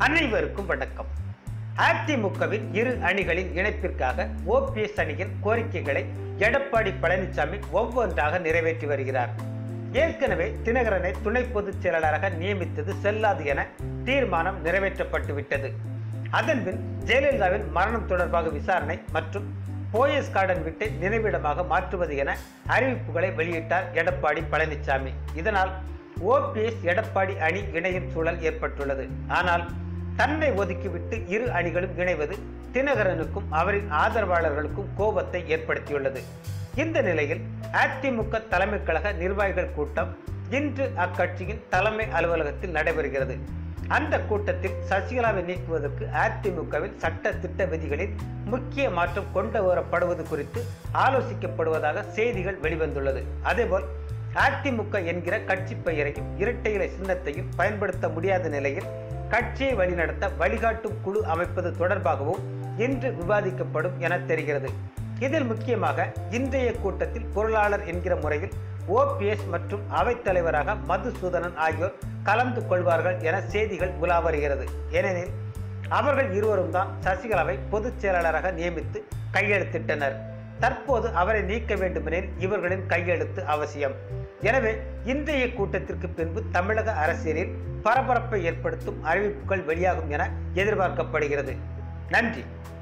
அனைவருக்கும் வணக்கம் அதிமுகவின் இரு அணிகளின் இணைப்பிற்காக ஓபிஎஸ் அணியின் கோரிக்கைகளை எடப்பாடி பழனிசாமி ஒவ்வொன்றாக நிறைவேற்றி வருகிறார் ஏற்கனவே தினகரனை துணை பொதுச் செயலாளராக நியமித்தது செல்லாது என தீர்மானம் நிறைவேற்றப்பட்டு விட்டது அதன்பின் ஜெயலலிதாவின் மரணம் தொடர்பாக விசாரணை மற்றும் போயஸ் கார்டன் வீட்டை நினைவிடமாக மாற்றுவது என அறிவிப்புகளை வெளியிட்டார் எடப்பாடி பழனிசாமி இதனால் ஓபிஎஸ் எடப்பாடி அணி இணையும் சூழல் ஏற்பட்டுள்ளது ஆனால் தன்னை ஒதுக்கிவிட்டு இரு அணிகளும் இணைவது தினகரனுக்கும் அவரின் ஆதரவாளர்களுக்கும் கோபத்தை ஏற்படுத்தியுள்ளது இந்த நிலையில் அதிமுக தலைமை கழக நிர்வாகிகள் கூட்டம் இன்று அக்கட்சியின் தலைமை அலுவலகத்தில் நடைபெறுகிறது அந்த கூட்டத்தில் சசிகலாவை நீக்குவதற்கு அதிமுகவில் சட்ட திட்ட விதிகளில் முக்கிய மாற்றம் கொண்டு வரப்படுவது குறித்து ஆலோசிக்கப்படுவதாக செய்திகள் வெளிவந்துள்ளது அதேபோல் அதிமுக என்கிற கட்சி பெயரையும் இரட்டை இலை சின்னத்தையும் பயன்படுத்த முடியாத நிலையில் கட்சியை வழிநடத்த வழிகாட்டும் குழு அமைப்பது தொடர்பாகவும் இன்று விவாதிக்கப்படும் என தெரிகிறது இதில் முக்கியமாக இன்றைய கூட்டத்தில் பொருளாளர் என்கிற முறையில் ஓபிஎஸ் மற்றும் அவைத்தலைவராக மதுசூதனன் ஆகியோர் கலந்து கொள்வார்கள் என செய்திகள் உலா வருகிறது ஏனெனில் அவர்கள் இருவரும் தான் சசிகலாவை பொதுச் செயலாளராக நியமித்து கையெழுத்திட்டனர் தற்போது அவரை நீக்க வேண்டுமெனில் இவர்களின் கையெழுத்து அவசியம் எனவே இன்றைய கூட்டத்திற்கு பின்பு தமிழக அரசியலில் பரபரப்பை ஏற்படுத்தும் அறிவிப்புகள் வெளியாகும் என எதிர்பார்க்கப்படுகிறது நன்றி